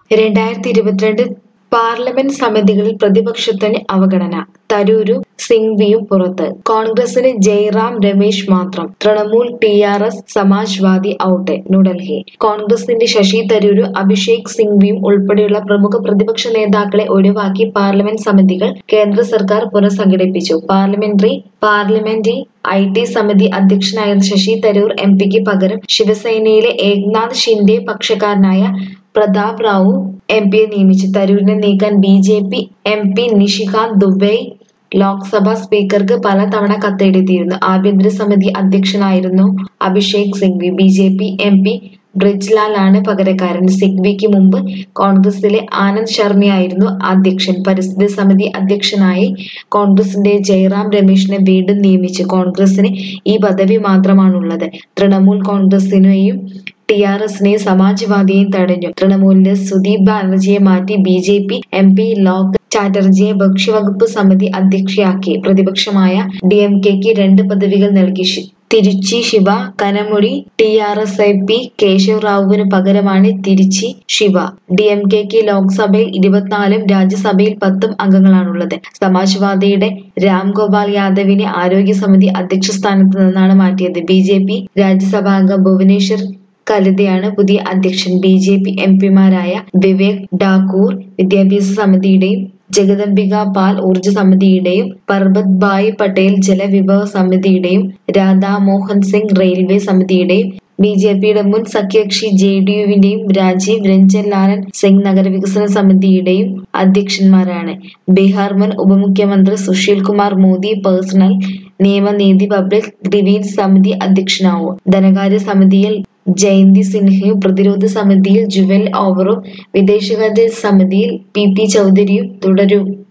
രണ്ടായിരത്തി ഇരുപത്തിരണ്ട് പാർലമെന്റ് സമിതികളിൽ പ്രതിപക്ഷത്തിന് അവഗണന തരൂരും സിംഗ്വിയും പുറത്ത് കോൺഗ്രസിന് ജയ്റാം രമേശ് മാത്രം Trinamool T R S Samajwadi out New Delhi കോൺഗ്രസിന്റെ ശശി തരൂരും അഭിഷേക് സിംഗ്വിയും ഉൾപ്പെടെയുള്ള പ്രമുഖ പ്രതിപക്ഷ നേതാക്കളെ ഒഴിവാക്കി പാർലമെന്റ് സമിതികൾ കേന്ദ്ര സർക്കാർ പുനഃസംഘടിപ്പിച്ചു പാർലമെന്ററി പാർലമെന്ററി ഐ ടി സമിതി അധ്യക്ഷനായിരുന്ന ശശി തരൂർ എം പിക്ക് പകരം ശിവസേനയിലെ ഏക്നാഥ് ഷിൻഡെ പക്ഷക്കാരനായ പ്രതാപ് റാവു എം പിയെ നിയമിച്ചു തരൂരിനെ നീക്കാൻ B J P M P Nishikant Dubey Lok Sabha സ്പീക്കർക്ക് പലതവണ കത്തെഴുതിയിരുന്നു ആഭ്യന്തര സമിതി അധ്യക്ഷനായിരുന്നു Abhishek Singhvi B J P M P ബ്രിജ്ലാലാണ് പകരക്കാരൻ സിംഗ്വിക്ക് മുമ്പ് കോൺഗ്രസിലെ ആനന്ദ് ശർമ്മയായിരുന്നു അധ്യക്ഷൻ പരിസ്ഥിതി സമിതി അധ്യക്ഷനായി കോൺഗ്രസിന്റെ ജയറാം രമേശിനെ വീണ്ടും നിയമിച്ചു കോൺഗ്രസിന് ഈ പദവി മാത്രമാണുള്ളത് തൃണമൂൽ കോൺഗ്രസിനെയും ടി ആർ എസിനെയും സമാജ്വാദിയെയും തടഞ്ഞു തൃണമൂലിന്റെ സുദീപ് ബാനർജിയെ മാറ്റി B J P M P Locket ചാറ്റർജിയെ ഭക്ഷ്യവകുപ്പ് സമിതി അധ്യക്ഷയാക്കി പ്രതിപക്ഷമായ ഡി എം കെക്ക് രണ്ട് പദവികൾ നൽകി ശി- Tiruchi Siva Kanimozhi T R S I P Keshav റാവുവിന് പകരമാണ് തിരുച്ചി ശിവ ഡി എം കെക്ക് ലോക്സഭയിൽ ഇരുപത്തിനാലും രാജ്യസഭയിൽ പത്തും അംഗങ്ങളാണുള്ളത് സമാജ്വാദിയുടെ രാം ഗോപാൽ യാദവിനെ ആരോഗ്യ സമിതി അധ്യക്ഷ സ്ഥാനത്ത് നിന്നാണ് മാറ്റിയത് ബി ജെ പി രാജ്യസഭാംഗം ഭുവനേശ്വർ കലിതയാണ് പുതിയ അധ്യക്ഷൻ ബി ജെ പി എം പിമാരായ വിവേക് ഡാക്കൂർ വിദ്യാഭ്യാസ സമിതിയുടെയും ജഗദംബിക പാൽ ഊർജ സമിതിയുടെയും പർബത് ഭായ് പട്ടേൽ ജലവിഭവ സമിതിയുടെയും രാധാ മോഹൻ സിംഗ് റെയിൽവേ സമിതിയുടെയും ബി ജെ പിയുടെ മുൻ സഖ്യകക്ഷി ജെ ഡി യുവിന്റെയും രാജീവ് രഞ്ജൻ ലാലൻ സിംഗ് നഗരവികസന സമിതിയുടെയും അധ്യക്ഷന്മാരാണ് ബീഹാർ മുൻ ഉപമുഖ്യമന്ത്രി സുശീൽ കുമാർ മോദി പേഴ്സണൽ നിയമനീതി പബ്ലിക് ഗ്രീവൻസ് സമിതി അധ്യക്ഷനാവും ധനകാര്യ സമിതിയിൽ ജയന്തി സിൻഹയും പ്രതിരോധ സമിതിയിൽ ജുവൽ ഓവറും വിദേശകാര്യ സമിതിയിൽ പി പി ചൗധരിയും തുടരും